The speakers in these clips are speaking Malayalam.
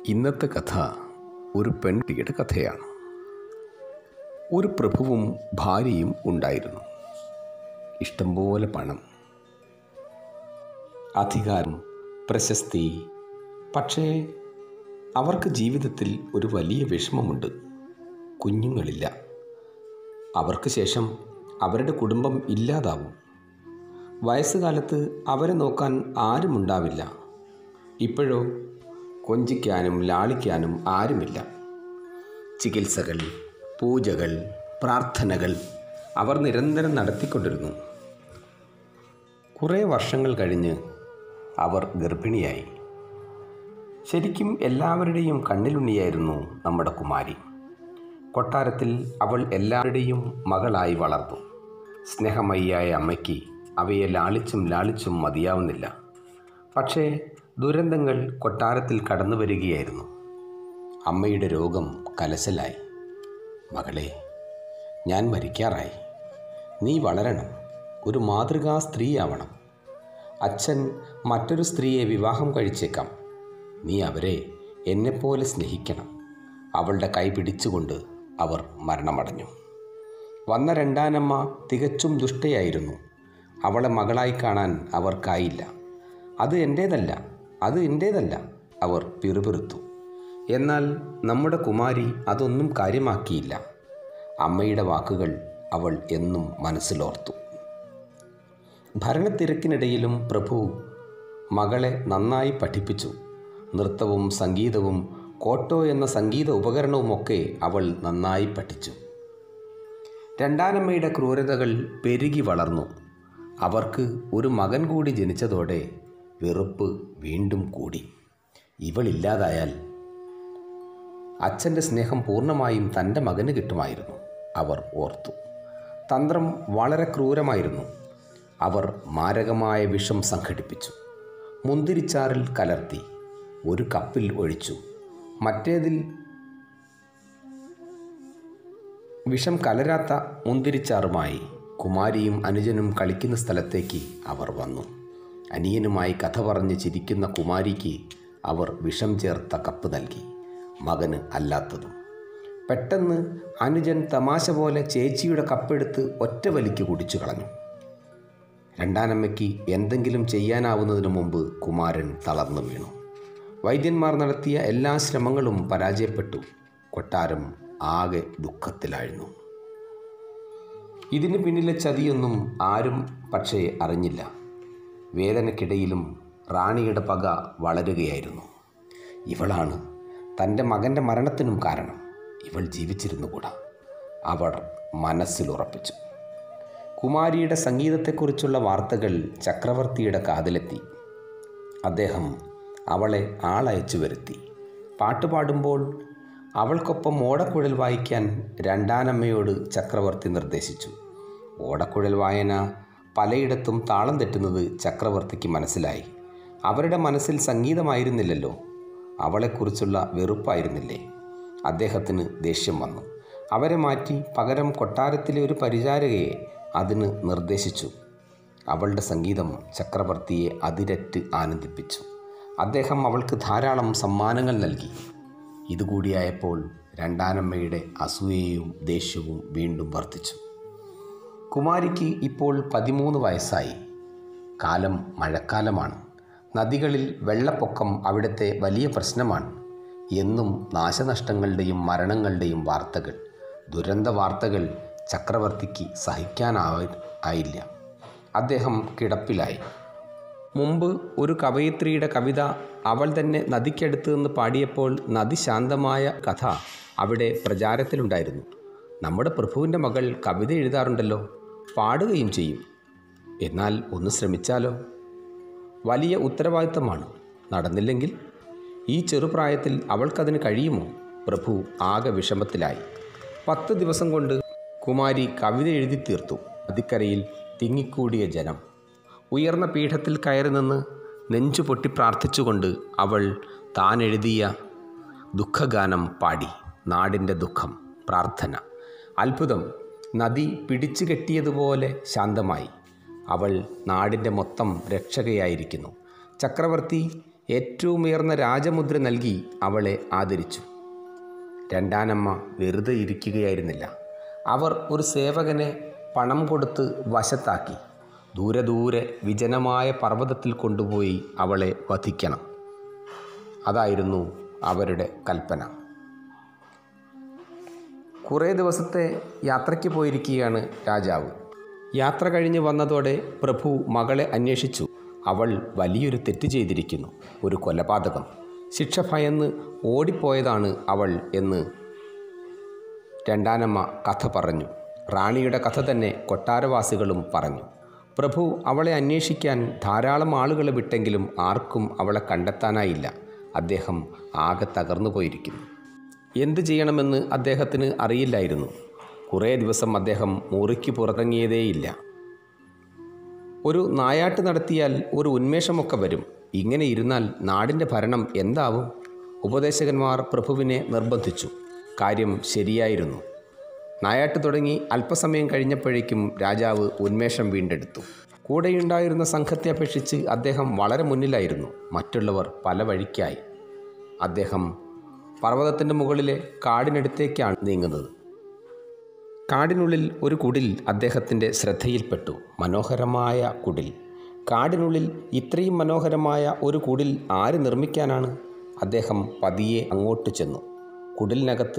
ഇന്നത്തെ കഥ ഒരു പെൺകുട്ടിയുടെ കഥയാണ് ഒരു പ്രഭുവും ഭാര്യയും ഉണ്ടായിരുന്നു ഇഷ്ടംപോലെ പണം അധികാരം പ്രശസ്തി പക്ഷേ അവർക്ക് ജീവിതത്തിൽ ഒരു വലിയ വിഷമമുണ്ട് കുഞ്ഞുങ്ങളില്ല അവർക്ക് ശേഷം അവരുടെ കുടുംബം ഇല്ലാതാവും വയസ്സുകാലത്ത് അവരെ നോക്കാൻ ആരുമുണ്ടാവില്ല ഇപ്പോഴോ കൊഞ്ചിക്കാനും ലാളിക്കാനും ആരുമില്ല ചികിത്സകൾ പൂജകൾ പ്രാർത്ഥനകൾ അവർ നിരന്തരം നടത്തിക്കൊണ്ടിരുന്നു കുറേ വർഷങ്ങൾ കഴിഞ്ഞ് അവർ ഗർഭിണിയായി ശരിക്കും എല്ലാവരുടെയും കണ്ണിലുണ്ണിയായിരുന്നു നമ്മുടെ കുമാരി കൊട്ടാരത്തിൽ അവൾ എല്ലാവരുടെയും മകളായി വളർന്നു സ്നേഹമയ്യായ അമ്മയ്ക്ക് അവയെ ലാളിച്ചും ലാളിച്ചും മതിയാവുന്നില്ല പക്ഷേ ദുരന്തങ്ങൾ കൊട്ടാരത്തിൽ കടന്നു വരികയായിരുന്നു അമ്മയുടെ രോഗം കലശലായി മകളെ ഞാൻ മരിക്കാറായി നീ വളരണം ഒരു മാതൃകാ സ്ത്രീയാവണം അച്ഛൻ മറ്റൊരു സ്ത്രീയെ വിവാഹം കഴിച്ചേക്കാം നീ അവരെ എന്നെപ്പോലെ സ്നേഹിക്കണം അവളുടെ കൈ പിടിച്ചുകൊണ്ട് അവർ മരണമടഞ്ഞു വന്ന രണ്ടാനമ്മ തികച്ചും ദുഷ്ടയായിരുന്നു അവളെ മകളായി കാണാൻ അവർക്കായില്ല അത് എൻ്റേതല്ല അത് എൻ്റേതല്ല അവർ പിറുപിറുത്തു എന്നാൽ നമ്മുടെ കുമാരി അതൊന്നും കാര്യമാക്കിയില്ല അമ്മയുടെ വാക്കുകൾ അവൾ എന്നും മനസ്സിലോർത്തു ഭരണത്തിരക്കിനിടയിലും പ്രഭു മകളെ നന്നായി പഠിപ്പിച്ചു നൃത്തവും സംഗീതവും കോട്ടോ എന്ന സംഗീത ഉപകരണവുമൊക്കെ അവൾ നന്നായി പഠിച്ചു രണ്ടാനമ്മയുടെ ക്രൂരതകൾ പെരുകി വളർന്നു അവർക്ക് ഒരു മകൻ കൂടി ജനിച്ചതോടെ വെറുപ്പ് വീണ്ടും കൂടി ഇവളില്ലാതായാൽ അച്ഛൻ്റെ സ്നേഹം പൂർണ്ണമായും തൻ്റെ മകന് കിട്ടുമായിരുന്നു അവർ ഓർത്തു തന്ത്രം വളരെ ക്രൂരമായിരുന്നു അവർ മാരകമായ വിഷം സംഘടിപ്പിച്ചു മുന്തിരിച്ചാറിൽ കലർത്തി ഒരു കപ്പിൽ ഒഴിച്ചു മറ്റേതിൽ വിഷം കലരാത്ത മുന്തിരിച്ചാറുമായി കുമാരിയും അനുജനും കളിക്കുന്ന സ്ഥലത്തേക്ക് അവർ വന്നു അനിയനുമായി കഥ പറഞ്ഞ് ചിരിക്കുന്ന കുമാരിക്ക് അവർ വിഷം ചേർത്ത കപ്പ് നൽകി മകന് അല്ലാത്തതും പെട്ടെന്ന് അനുജൻ തമാശ പോലെ ചേച്ചിയുടെ കപ്പെടുത്ത് ഒറ്റ വലിക്ക് കുടിച്ചു കളഞ്ഞു രണ്ടാനമ്മയ്ക്ക് എന്തെങ്കിലും ചെയ്യാനാവുന്നതിനു മുമ്പ് കുമാരൻ തളർന്നു വീണു വൈദ്യന്മാർ നടത്തിയ എല്ലാ ശ്രമങ്ങളും പരാജയപ്പെട്ടു കൊട്ടാരം ആകെ ദുഃഖത്തിലായിരുന്നു ഇതിന് പിന്നിലെ ചതിയൊന്നും ആരും പക്ഷേ അറിഞ്ഞില്ല വേദനയ്ക്കിടയിലും റാണിയുടെ പക വളരുകയായിരുന്നു ഇവളാണ് തൻ്റെ മകൻ്റെ മരണത്തിനും കാരണം ഇവൾ ജീവിച്ചിരുന്നുകൂടാ അവർ മനസ്സിലുറപ്പിച്ചു കുമാരിയുടെ സംഗീതത്തെക്കുറിച്ചുള്ള വാർത്തകൾ ചക്രവർത്തിയുടെ കാതിലെത്തി അദ്ദേഹം അവളെ ആളയച്ചു വരുത്തി പാട്ടുപാടുമ്പോൾ അവൾക്കൊപ്പം ഓടക്കുഴൽ വായിക്കാൻ രണ്ടാനമ്മയോട് ചക്രവർത്തി നിർദ്ദേശിച്ചു ഓടക്കുഴൽ വായന പലയിടത്തും താളം തെറ്റുന്നത് ചക്രവർത്തിക്ക് മനസ്സിലായി അവരുടെ മനസ്സിൽ സംഗീതമായിരുന്നില്ലല്ലോ അവളെക്കുറിച്ചുള്ള വെറുപ്പായിരുന്നില്ലേ അദ്ദേഹത്തിന് ദേഷ്യം വന്നു അവരെ മാറ്റി പകരം കൊട്ടാരത്തിലെ ഒരു പരിചാരകയെ അതിന് നിർദ്ദേശിച്ചു അവളുടെ സംഗീതം ചക്രവർത്തിയെ അതിരറ്റ് ആനന്ദിപ്പിച്ചു അദ്ദേഹം അവൾക്ക് ധാരാളം സമ്മാനങ്ങൾ നൽകി ഇതുകൂടിയായപ്പോൾ രണ്ടാനമ്മയുടെ അസൂയയും ദേഷ്യവും വീണ്ടും വർദ്ധിച്ചു കുമാരിക്ക് ഇപ്പോൾ പതിമൂന്ന് വയസ്സായി കാലം മഴക്കാലമാണ് നദികളിൽ വെള്ളപ്പൊക്കം അവിടുത്തെ വലിയ പ്രശ്നമാണ് എന്നും നാശനഷ്ടങ്ങളുടെയും മരണങ്ങളുടെയും വാർത്തകൾ ദുരന്ത വാർത്തകൾ ചക്രവർത്തിക്ക് സഹിക്കാനാവ ആയില്ല അദ്ദേഹം കിടപ്പിലായി മുമ്പ് ഒരു കവയിത്രിയുടെ കവിത അവൾ തന്നെ നദിക്കടുത്ത് നിന്ന് പാടിയപ്പോൾ നദി ശാന്തമായ കഥ അവിടെ പ്രചാരത്തിലുണ്ടായിരുന്നു നമ്മുടെ പ്രഭുവിൻ്റെ മകൾ കവിത എഴുതാറുണ്ടല്ലോ പാടുകയും ചെയ്യും എന്നാൽ ഒന്ന് ശ്രമിച്ചാലോ വലിയ ഉത്തരവാദിത്തമാണ് നടന്നില്ലെങ്കിൽ ഈ ചെറുപ്രായത്തിൽ അവൾക്കതിന് കഴിയുമോ പ്രഭു ആകെ വിഷമത്തിലായി പത്ത് ദിവസം കൊണ്ട് കുമാരി കവിത എഴുതി തീർത്തു നദിക്കരയിൽ തിങ്ങിക്കൂടിയ ജനം ഉയർന്ന പീഠത്തിൽ കയറി നിന്ന് നെഞ്ചു പൊട്ടി പ്രാർത്ഥിച്ചുകൊണ്ട് അവൾ താൻ എഴുതിയ ദുഃഖഗാനം പാടി നാടിൻ്റെ ദുഃഖം പ്രാർത്ഥന അത്ഭുതം നദി പിടിച്ചു കെട്ടിയതുപോലെ ശാന്തമായി അവൾ നാടിൻ്റെ മൊത്തം രക്ഷകയായിരിക്കുന്നു ചക്രവർത്തി ഏറ്റവും ഉയർന്ന രാജമുദ്ര നൽകി അവളെ ആദരിച്ചു രണ്ടാനമ്മ വെറുതെ ഇരിക്കുകയായിരുന്നില്ല അവർ ഒരു സേവകനെ പണം കൊടുത്ത് വശത്താക്കി ദൂരെ ദൂരെ വിജനമായ പർവ്വതത്തിൽ കൊണ്ടുപോയി അവളെ വധിക്കണം അതായിരുന്നു അവരുടെ കൽപ്പന കുറേ ദിവസത്തെ യാത്രയ്ക്ക് പോയിരിക്കുകയാണ് രാജാവ് യാത്ര കഴിഞ്ഞ് വന്നതോടെ പ്രഭു മകളെ അന്വേഷിച്ചു അവൾ വലിയൊരു തെറ്റ് ചെയ്തിരിക്കുന്നു ഒരു കൊലപാതകം ശിക്ഷ ഭയന്ന് ഓടിപ്പോയതാണ് അവൾ എന്ന് രണ്ടാനമ്മ കഥ പറഞ്ഞു റാണിയുടെ കഥ തന്നെ കൊട്ടാരവാസികളും പറഞ്ഞു പ്രഭു അവളെ അന്വേഷിക്കാൻ ധാരാളം ആളുകളെ വിട്ടെങ്കിലും ആർക്കും അവളെ കണ്ടെത്താനായില്ല അദ്ദേഹം ആകെ തകർന്നു പോയിരിക്കുന്നു എന്തു ചെയ്യണമെന്ന് അദ്ദേഹത്തിന് അറിയില്ലായിരുന്നു കുറേ ദിവസം അദ്ദേഹം മുറിക്ക് പുറത്തിറങ്ങിയതേയില്ല ഒരു നായാട്ട് നടത്തിയാൽ ഒരു ഉന്മേഷമൊക്കെ വരും ഇങ്ങനെ ഇരുന്നാൽ നാടിൻ്റെ ഭരണം എന്താവും ഉപദേശകന്മാർ പ്രഭുവിനെ നിർബന്ധിച്ചു കാര്യം ശരിയായിരുന്നു നായാട്ട് തുടങ്ങി അല്പസമയം കഴിഞ്ഞപ്പോഴേക്കും രാജാവ് ഉന്മേഷം വീണ്ടെടുത്തു കൂടെയുണ്ടായിരുന്ന സംഘത്തെ അപേക്ഷിച്ച് അദ്ദേഹം വളരെ മുന്നിലായിരുന്നു മറ്റുള്ളവർ പല വഴിക്കായി അദ്ദേഹം പർവ്വതത്തിൻ്റെ മുകളിലെ കാടിനടുത്തേക്കാണ് നീങ്ങുന്നത് കാടിനുള്ളിൽ ഒരു കുടിൽ അദ്ദേഹത്തിൻ്റെ ശ്രദ്ധയിൽപ്പെട്ടു മനോഹരമായ കുടിൽ കാടിനുള്ളിൽ ഇത്രയും മനോഹരമായ ഒരു കുടിൽ ആര് നിർമ്മിക്കാനാണ് അദ്ദേഹം പതിയെ അങ്ങോട്ട് ചെന്നു കുടിലിനകത്ത്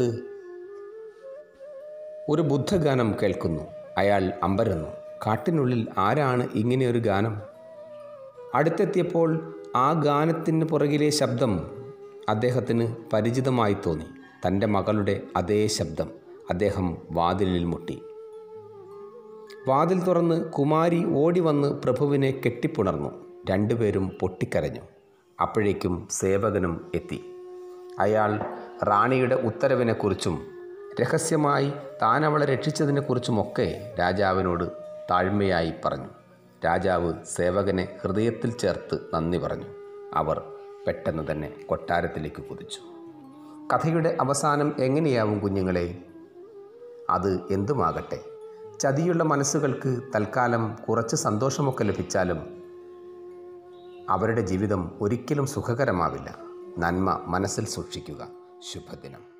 ഒരു ബുദ്ധഗാനം കേൾക്കുന്നു അയാൾ അമ്പരന്നു കാട്ടിനുള്ളിൽ ആരാണ് ഇങ്ങനെയൊരു ഗാനം അടുത്തെത്തിയപ്പോൾ ആ ഗാനത്തിന് പുറകിലെ ശബ്ദം അദ്ദേഹത്തിന് പരിചിതമായി തോന്നി തൻ്റെ മകളുടെ അതേ ശബ്ദം അദ്ദേഹം വാതിലിൽ മുട്ടി വാതിൽ തുറന്ന് കുമാരി ഓടി വന്ന് പ്രഭുവിനെ കെട്ടിപ്പുണർന്നു രണ്ടുപേരും പൊട്ടിക്കരഞ്ഞു അപ്പോഴേക്കും സേവകനും എത്തി അയാൾ റാണിയുടെ ഉത്തരവിനെക്കുറിച്ചും രഹസ്യമായി താൻ അവളെ രക്ഷിച്ചതിനെക്കുറിച്ചുമൊക്കെ രാജാവിനോട് താഴ്മയായി പറഞ്ഞു രാജാവ് സേവകനെ ഹൃദയത്തിൽ ചേർത്ത് നന്ദി പറഞ്ഞു അവർ പെട്ടെന്ന് തന്നെ കൊട്ടാരത്തിലേക്ക് കുതിച്ചു കഥയുടെ അവസാനം എങ്ങനെയാവും കുഞ്ഞുങ്ങളെ അത് എന്തുമാകട്ടെ ചതിയുള്ള മനസ്സുകൾക്ക് തൽക്കാലം കുറച്ച് സന്തോഷമൊക്കെ ലഭിച്ചാലും അവരുടെ ജീവിതം ഒരിക്കലും സുഖകരമാവില്ല നന്മ മനസ്സിൽ സൂക്ഷിക്കുക ശുഭദിനം